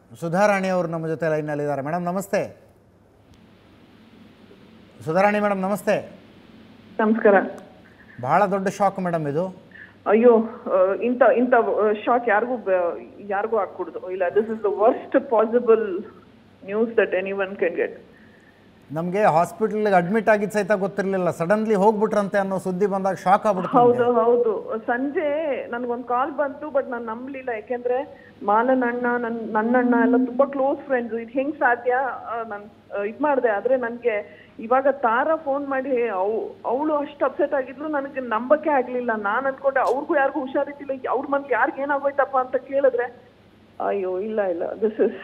ಸುಧಾರಾಣಿ ಅವರು ನಮ್ಮ ಜೊತೆ ಲೈನ್ನಲ್ಲಿದ್ದಾರೆ ಮೇಡಮ್ ನಮಸ್ತೆ ಸುಧಾರಾಣಿ ಮೇಡಮ್ ನಮಸ್ತೆ ನಮಸ್ಕಾರ ಬಹಳ ದೊಡ್ಡ ಶಾಕ್ ಮೇಡಮ್ ಇದು ಅಯ್ಯೋ ಆ, ಇಂಥ ಇಂಥ ಶಾಕ್ ಯಾರಿಗೂ ಯಾರಿಗೂ ಹಾಕ್ಕೊಡ್ದು ಇಲ್ಲ this is the worst possible news that any one can get ನಮಗೆ ಹಾಸ್ಪಿಟಲ್ಗೆ ಅಡ್ಮಿಟ್ ಆಗಿದ್ದು ಸಹಿತ ಗೊತ್ತಿರಲಿಲ್ಲ ಸಡನ್ಲಿ ಹೋಗ್ಬಿಟ್ರಂತೆ ಅನ್ನೋ ಸುದ್ದಿ ಬಂದಾಗ ಶಾಕ್ ಆಗ್ಬಿಡ್ತು ಹೌದು ಹೌದು ಸಂಜೆ ನನ್ಗೊಂದ್ ಕಾಲ್ ಬಂತು ಬಟ್ ನಾನು ನಂಬಲಿಲ್ಲ ಯಾಕೆಂದ್ರೆ ಮಾಲನ್ ಅಣ್ಣ ನನ್ ನನ್ನ ಅಣ್ಣ ಎಲ್ಲ ತುಂಬಾ ಕ್ಲೋಸ್ ಫ್ರೆಂಡ್ಸ್ ಇದು ಹೆಂಗ್ ಸಾಧ್ಯ ನಾನು ಇದ್ ಮಾಡ್ದೆ ಆದ್ರೆ ನನ್ಗೆ ಇವಾಗ ತಾರಾ ಫೋನ್ ಮಾಡಿ ಅವಳು ಅಷ್ಟು ಅಪ್ಸೆಟ್ ಆಗಿದ್ಲು ನನಗೆ ನಂಬಕ್ಕೆ ಆಗ್ಲಿಲ್ಲ ನಾನ್ ಅನ್ಕೊಂಡೆ ಅವ್ರಿಗೂ ಯಾರಿಗೂ ಹುಷಾರಿದ್ದಿಲ್ಲ ಅವ್ರ ಮನ್ಗೆ ಯಾರಿಗ ಏನಾಗೋಯ್ತಪ್ಪ ಅಂತ ಕೇಳಿದ್ರೆ ಅಯ್ಯೋ ಇಲ್ಲ ಇಲ್ಲ ದಿಸ್ ಇಸ್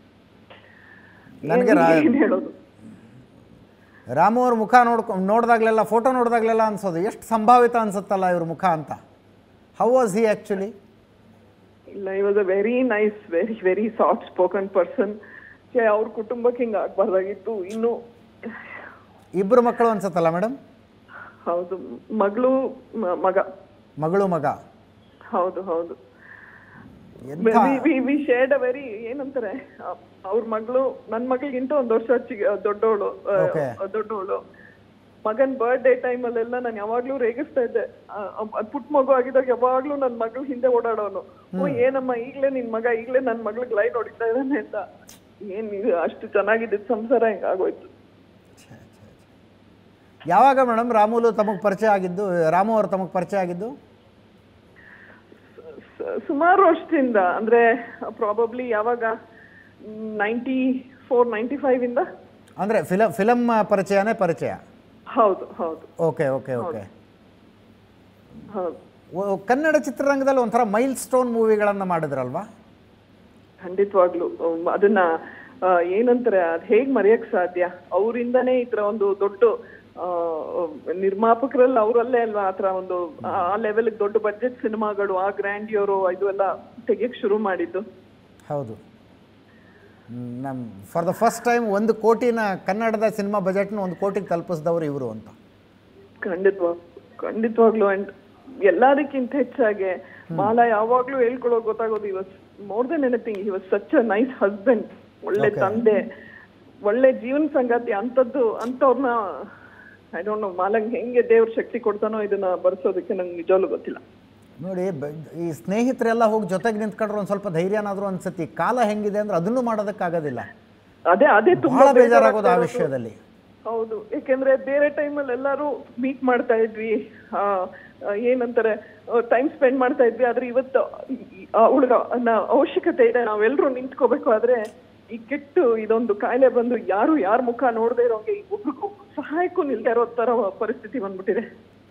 ನನಗೆ ರಾ- ಏನ್ ಹೇಳೋದು ರಾಮು ಅವ್ರ ಮುಖ ನೋಡ್ಕೊ ನೋಡಿದಾಗಲೆಲ್ಲ ಫೋಟೋ ನೋಡಿದಾಗಲೆಲ್ಲ ಅನ್ಸೋದು ಎಷ್ಟು ಸಂಭಾವಿತ ಅನ್ಸುತ್ತಲ್ಲ ಇವ್ರ ಮುಖ ಅಂತ ಹೌ ವಾಸ್ ಹಿ ಆ್ಯಕ್ಚುಲಿ ಇಲ್ಲ ಈ was a very nice very very soft spoken person ಅವ್ರ ಕುಟುಂಬಕ್ಕೆ ಹಿಂಗ ಆಗ್ಬಾರ್ದಾಗಿತ್ತು ಇನ್ನು ಇಬ್ಬರು ಮಕ್ಕಳು ಅನ್ಸುತ್ತಲ್ಲ ಮೇಡಮ್ ಹೌದು ಮಗಳು ಮ- ಮಗ ಮಗಳು ಮಗ ಹೌದು ಹೌದು ಎಂಥ ವಿ ಶೇರ್ಡ್ ಅ ವೆರಿ ಏನಂತಾರೆ ಅವ್ರ ಮಗಳು ನನ್ ಮಗಳಿಗಿಂತ ಒಂದ್ ವರ್ಷ ಚಿಕ್ಕ ದೊಡ್ಡವಳು Okay. ದೊಡ್ಡವಳು ಮಗನ್ ಬರ್ಡೇ ಟೈಮ್ ಅಲ್ಲೆಲ್ಲ ನಾನು ಯಾವಾಗ್ಲೂ ರೇಗಿಸ್ತಾ ಇದ್ದೆ ಆ, ಅವ್- ಅದ್ ಪುಟ್ಟ ಮಗು ಆಗಿದಾಗ ಯಾವಾಗ್ಲೂ ನನ್ ಮಗಳು ಹಿಂದೆ ಓಡಾಡೋನು ಓ ಏನಮ್ಮ ಈಗ್ಲೇ ನಿನ್ ಮಗ ಈಗ್ಲೇ ನನ್ ಮಗಳಿಗೆ ಲೈನ್ ಹೊಡಿತಾ ಇದ್ದಾನೆ ಅಂತ ಏನ್ ಇದು ಅಷ್ಟು ಚೆನ್ನಾಗಿದ್ದ ಸಂಸಾರ ಹಿಂಗ ಆಗೋಯ್ತು ಯಾವಾಗ ಮೇಡಮ್ ರಾಮುಲು ತಮಗೆ ಪರಿಚಯ ಆಗಿದ್ದು ರಾಮು ಅವರು ತಮಗೆ ಪರಿಚಯ ಆಗಿದ್ದು ಸ- ಸುಮಾರು ವರ್ಷದಿಂದ ಅಂದ್ರೆ ಪ್ರಾಬಬ್ಲಿ ಯಾವಾಗ ನೈಂಟಿ ಫೋರ್ ನೈಂಟಿ ಫೈವ್ ಇಂದ ಅಂದರೆ ಫಿಲಮ್ ಫಿಲಮ್ ಪರಿಚಯನೇ ಪರಿಚಯ ಹೌದು ಹೌದು ಓಕೆ ಓಕೆ ಓಕೆ ಹೌದು ಓ- ಕನ್ನಡ ಚಿತ್ರರಂಗದಲ್ಲಿ ಒಂಥರ ಮೈಲ್ ಸ್ಟೋನ್ ಮೂವಿಗಳನ್ನು ಮಾಡಿದ್ರಲ್ವಾ ಖಂಡಿತವಾಗ್ಲು ಅಮ್, ಅದನ್ನ ಆ, ಏನಂತಾರೆ ಅದ್ ಹೇಗ್ ಮರೆಯಕ್ ಸಾಧ್ಯ ಅವರಿಂದನೇ ಈ ತರ ಒಂದು ದೊಡ್ಡ ಆ, ನಿರ್ಮಾಪಕರಲ್ಲಿ ಅವರಲ್ಲೇ ಅಲ್ವಾ ಆತರ ಒಂದು ಆ ಲೆವೆಲ್ ದೊಡ್ಡ ಬಡ್ಜೆಟ್ ಸಿನಿಮಾಗಳು ಆ ಗ್ರ್ಯಾಂಡಿಯೋರು ಇದು ಎಲ್ಲ ತೆಗಿಯಕ್ ಶುರು ಮಾಡಿದ್ದು ಹೌದು ನಮ್ಮ ಫಾರ್ ದ ಫಸ್ಟ್ ಟೈಮ್ ಒಂದು ಕೋಟಿನ ಕನ್ನಡದ ಸಿನಿಮಾ ಬಜೆಟ್ನ ಒಂದು ಕೋಟಿಗೆ ತಲುಪಿಸಿದವರು ಇವರು ಅಂತ ಖಂಡಿತವಾಗ್ ಖಂಡಿತವಾಗ್ಲು ಅಂಡ್ ಎಲ್ಲದಕ್ಕಿಂತ ಹೆಚ್ಚಾಗಿ ಮಾಲಾ ಯಾವಾಗ್ಲೂ ಹೇಳ್ಕೊಳ್ಳೋ ಗೊತ್ತಾಗೋದು he was more than anything he was such a nice husband ಒಳ್ಳೆ ತಂದೆ ಒಳ್ಳೆ ಜೀವನ ಸಂಗಾತಿ ಅಂತದ್ದು ಅಂತವ್ರನ್ನ ಐ ಡೋಂಟ್ ನೋ ಮಾಲಂಗ್ ಹೆಂಗೆ ದೇವ್ರ ಶಕ್ತಿ ಕೊಡ್ತಾನೋ ಇದನ್ನ ಬರ್ಸೋದಕ್ಕೆ ನಂಗೆ ನಿಜವಾಗ್ಲೂ ಗೊತ್ತಿಲ್ಲ ನೋಡಿ ಬ- ಈ ಸ್ನೇಹಿತರೆಲ್ಲ ಹೋಗಿ ಜೊತೆಗೆ ನಿಂತ್ಕೊಂಡ್ರೆ ಒಂದು ಸ್ವಲ್ಪ ಧೈರ್ಯನಾದರೂ ಅನ್ಸುತ್ತೆ ಈ ಕಾಲ ಹೆಂಗಿದೆ ಅಂದ್ರೆ ಅದನ್ನು ಮಾಡೋದಕ್ಕಾಗೋದಿಲ್ಲ ಅದೇ ಅದೇ ತುಂಬಾ ಬಹಳ ಬೇಜಾರಾಗೋದು ಆ ಬೇಜಾರಾಗ್ತಾ ಇರೋದು. ವಿಷಯದಲ್ಲಿ ಹೌದು ಯಾಕೆಂದ್ರೆ ಬೇರೆ ಟೈಮಲ್ಲಿ ಎಲ್ಲರೂ ಮೀಟ್ ಮಾಡ್ತಾ ಇದ್ವಿ ಆ, ಆ, ಏನಂತಾರೆ ಟೈಮ್ ಸ್ಪೆಂಡ್ ಮಾಡ್ತಾ ಇದ್ವಿ ಆದ್ರೆ ಇವತ್ತು ಅವಳಿಗೆ ಅವಶ್ಯಕತೆ ಇದೆ ನಾವೆಲ್ಲರೂ ನಿಂತ್ಕೋಬೇಕು ಆದ್ರೆ ಈ ಕೆಟ್ಟು ಇದೊಂದು ಕಾಯಿಲೆ ಬಂದು ಯಾರು ಯಾರ ಮುಖ ನೋಡದೆ ಇರೋಂಗೆ ಈ ಒಬ್ರಿಗೂ ಸಹಾಯಕ್ಕೂ ನಿಲ್ದೇ ಇರೋ ತರ ಪರಿಸ್ಥಿತಿ ಬಂದ್ಬಿಟ್ಟಿದೆ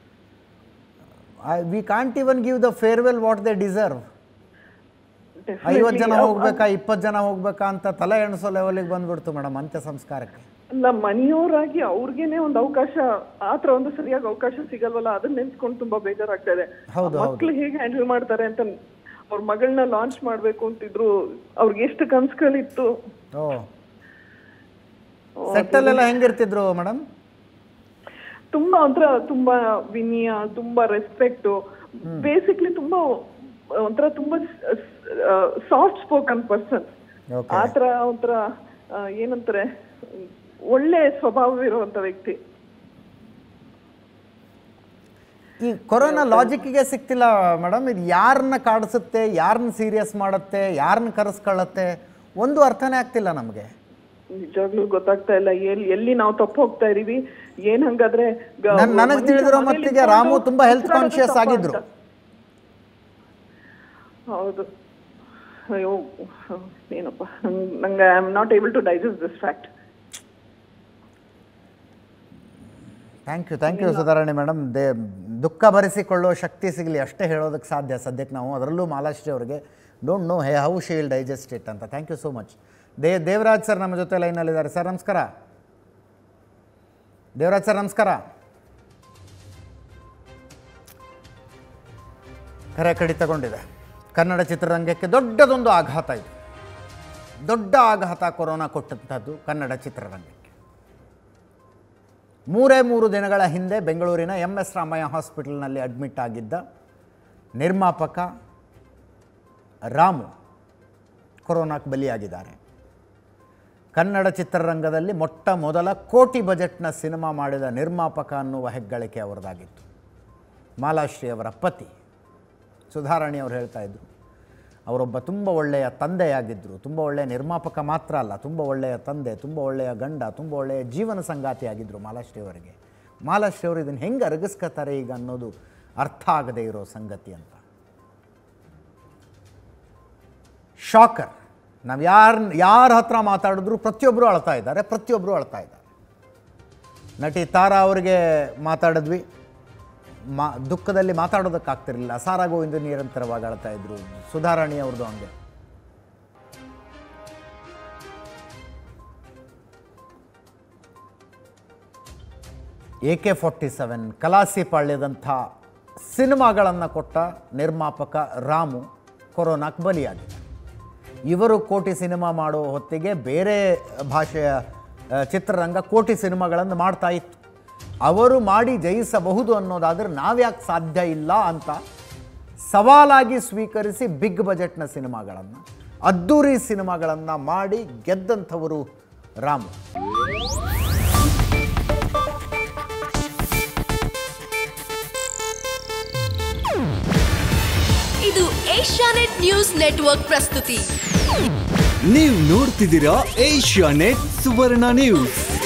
we can't even give the farewell what they deserve ಐವತ್ತು ಜನ ಹೋಗ್ಬೇಕಾ ಇಪ್ಪತ್ತು ಜನ ಹೋಗ್ಬೇಕಾ ಅಂತ ತಲೆ ಎಣಿಸೋ ಲೆವೆಲಿಗೆ ಬಂದ್ಬಿಡ್ತು ಮೇಡಮ್ ಅಂತ್ಯ ಸಂಸ್ಕಾರಕ್ಕೆ ಅಲ್ಲ ಮನೆಯವರಾಗಿ ಅವ್ರಿಗೇನೆ ಒಂದು ಅವಕಾಶ ಆತರ ಒಂದು ಸರಿಯಾಗಿ ಅವಕಾಶ ಸಿಗಲ್ವಲ್ಲ ಅದನ್ನ ನೆನ್ಸ್ಕೊಂಡು ತುಂಬಾ ಬೇಜಾರಾಗ್ತಾ ಇದೆ ಹೌದು, ಮಕ್ಳು ಹೇಗೆ ಹ್ಯಾಂಡಲ್ ಮಾಡ್ತಾರೆ ಅಂತ ಅವ್ರ ಮಗಳನ್ನ ಲಾಂಚ್ ಮಾಡ್ಬೇಕು ಅಂತಿದ್ರು ಅವ್ರಿಗೆ ಎಷ್ಟು ಕನ್ಸುಗಳಿತ್ತು ಓ ಸೆಟ್ಟಲ್ಲೆಲ್ಲ ಹೆಂಗಿರ್ತಿದ್ರು ಮೇಡಮ್ ತುಂಬಾ ಒಂಥರ ತುಂಬಾ ವಿನಯ ತುಂಬಾ ರೆಸ್ಪೆಕ್ಟ್ ಬೇಸಿಕ್ಲಿ ತುಂಬಾ ಒಂಥರ ತುಂಬಾ ಸಾಫ್ಟ್ ಸ್ಪೋಕನ್ ಪರ್ಸನ್ ಓಕೆ ಆತರ ಒಂಥರ ಆ, ಏನಂತಾರೆ ಒಳ್ಳೆ ಸ್ವಭಾವವಿರುವಂತ ವ್ಯಕ್ತಿ ಈ ಕೊರೋನಾ ಲಾಜಿಕ್ಕಿಗೆ ಸಿಕ್ತಿಲ್ಲ ಮೇಡಮ್ ಇದು ಯಾರನ್ನ ಕಾಡಿಸುತ್ತೆ ಯಾರನ್ನ ಸೀರಿಯಸ್ ಮಾಡುತ್ತೆ ಯಾರನ್ನ ಕರೆಸ್ಕೊಳ್ಳುತ್ತೆ ಒಂದು ಅರ್ಥನೇ ಆಗ್ತಿಲ್ಲ ನಮಗೆ ನಿಜವಾಗ್ಲೂ ಗೊತ್ತಾಗ್ತಾ ಇಲ್ಲ ಎಲ್ಲಿ ಎಲ್ಲಿ ನಾವು ತಪ್ಪು ಹೋಗ್ತಾ ಇದೀವಿ ಏನ್ ಹಂಗಾದ್ರೆ ಗ- ನನ್- ನನಗ್ ಮನುಷ್ಯ ತಿಳಿದಿರೋ ಮನೇಲಿ ಮಟ್ಟಿಗೆ ರಾಮು ಇದ್ಕೊಂಡು ತುಂಬಾ health ಉಸಿರಾಡೋದು conscious ತಪ್ಪು ಆಗಿದ್ರು. ಅಂತ. ಹೌದು ಅಯ್ಯೋ ಏನಪ್ಪ ನಂಗ್- ನಂಗೆ I am not able to digest this fact thank you thank you ಸುಧಾರಣೆ ಮೇಡಮ್ ದೇ ದುಃಖ ಭರಿಸಿಕೊಳ್ಳೋ ಶಕ್ತಿ ಸಿಗಲಿ ಅಷ್ಟೇ ಹೇಳೋದಕ್ಕೆ ಸಾಧ್ಯ ಸದ್ಯಕ್ಕೆ ನಾವು ಅದರಲ್ಲೂ ಮಾಲಾಶ್ರೀ ಅವರಿಗೆ don't know hey how she'll digest it ಅಂತ ಥ್ಯಾಂಕ್ ಯು ಸೋ ಮಚ್ ದೇ ದೇವರಾಜ್ ಸರ್ ನಮ್ಮ ಜೊತೆ ಲೈನಲ್ಲಿದ್ದಾರೆ ಸರ್ ನಮಸ್ಕಾರ ದೇವರಾಜ್ ಸರ್ ನಮಸ್ಕಾರ ಕರೆ ಕಡಿತಗೊಂಡಿದೆ ಕನ್ನಡ ಚಿತ್ರರಂಗಕ್ಕೆ ದೊಡ್ಡದೊಂದು ಆಘಾತ ಇದು ದೊಡ್ಡ ಆಘಾತ ಕೊರೋನಾ ಕೊಟ್ಟಂಥದ್ದು ಕನ್ನಡ ಚಿತ್ರರಂಗಕ್ಕೆ ಮೂರೇ ಮೂರು ದಿನಗಳ ಹಿಂದೆ ಬೆಂಗಳೂರಿನ ಎಂ ಎಸ್ ರಾಮಯ್ಯ ಹಾಸ್ಪಿಟಲ್ನಲ್ಲಿ ಅಡ್ಮಿಟ್ ಆಗಿದ್ದ ನಿರ್ಮಾಪಕ ರಾಮು ಕೊರೋನಾಕ್ಕೆ ಬಲಿಯಾಗಿದ್ದಾರೆ ಕನ್ನಡ ಚಿತ್ರರಂಗದಲ್ಲಿ ಮೊಟ್ಟ ಮೊದಲ ಕೋಟಿ ಬಜೆಟ್ನ ಸಿನಿಮಾ ಮಾಡಿದ ನಿರ್ಮಾಪಕ ಅನ್ನುವ ಹೆಗ್ಗಳಿಕೆ ಅವರದಾಗಿತ್ತು ಮಾಲಾಶ್ರೀ ಅವರ ಪತಿ ಸುಧಾರಾಣಿ ಅವರು ಹೇಳ್ತಾ ಇದ್ರು ಅವರೊಬ್ಬ ತುಂಬ ಒಳ್ಳೆಯ ತಂದೆಯಾಗಿದ್ದರು ತುಂಬ ಒಳ್ಳೆಯ ನಿರ್ಮಾಪಕ ಮಾತ್ರ ಅಲ್ಲ ತುಂಬ ಒಳ್ಳೆಯ ತಂದೆ ತುಂಬ ಒಳ್ಳೆಯ ಗಂಡ ತುಂಬ ಒಳ್ಳೆಯ ಜೀವನ ಸಂಗಾತಿಯಾಗಿದ್ದರು ಮಾಲಾಶ್ರೀ ಅವರಿಗೆ ಮಾಲಾಶ್ರೀ ಅವರು ಇದನ್ನು ಹೆಂಗೆ ಅರಗಿಸ್ಕೋತಾರೆ ಈಗ ಅನ್ನೋದು ಅರ್ಥ ಆಗದೇ ಇರೋ ಸಂಗತಿ ಅಂತ ಶಾಕರ್ ನಾವು ಯಾರು ಯಾರ ಹತ್ರ ಮಾತಾಡಿದ್ರು ಪ್ರತಿಯೊಬ್ಬರು ಅಳ್ತಾ ಇದ್ದಾರೆ ಪ್ರತಿಯೊಬ್ಬರು ಅಳ್ತಾ ಇದ್ದಾರೆ ನಟಿ ತಾರಾ ಅವರಿಗೆ ಮಾತಾಡಿದ್ವಿ ಮಾ ದುಃಖದಲ್ಲಿ ಮಾತಾಡೋದಕ್ಕಾಗ್ತಿರಲಿಲ್ಲ ಸಾರಾ ಗೋವಿಂದ ನಿರಂತರವಾಗಿ ಅಳ್ತಾ ಇದ್ರು ಸುಧಾರಾಣಿ ಅವ್ರದ್ದು ಹಂಗೆ ಎ ಕೆ ಫಾರ್ಟಿ ಸೆವೆನ್ ಕಲಾಸಿ ಪಾಳ್ಯದಂಥ ಸಿನಿಮಾಗಳನ್ನು ಕೊಟ್ಟ ನಿರ್ಮಾಪಕ ರಾಮು ಕೊರೋನಾಕ್ಕೆ ಬಲಿಯಾಗಿದೆ ಇವರು ಕೋಟಿ ಸಿನಿಮಾ ಮಾಡೋ ಹೊತ್ತಿಗೆ ಬೇರೆ ಭಾಷೆಯ ಆ, ಚಿತ್ರರಂಗ ಕೋಟಿ ಸಿನಿಮಾಗಳನ್ನು ಮಾಡ್ತಾ ಇತ್ತು ಅವರು ಮಾಡಿ ಜಯಿಸಬಹುದು ಅನ್ನೋದಾದರೆ ನಾವ್ಯಾಕೆ ಸಾಧ್ಯ ಇಲ್ಲ ಅಂತ ಸವಾಲಾಗಿ ಸ್ವೀಕರಿಸಿ ಬಿಗ್ ಬಜೆಟ್ನ ಸಿನಿಮಾಗಳನ್ನು ಅದ್ದೂರಿ ಸಿನಿಮಾಗಳನ್ನು ಮಾಡಿ ಗೆದ್ದಂಥವರು ರಾಮು ಇದು ಏಷ್ಯಾನೆಟ್ ನ್ಯೂಸ್ ನೆಟ್ವರ್ಕ್ ಪ್ರಸ್ತುತಿ ನೀವು ನೋಡ್ತಿದ್ದೀರಾ ಏಷ್ಯಾ ನೆಟ್ ಸುವರ್ಣ ನ್ಯೂಸ್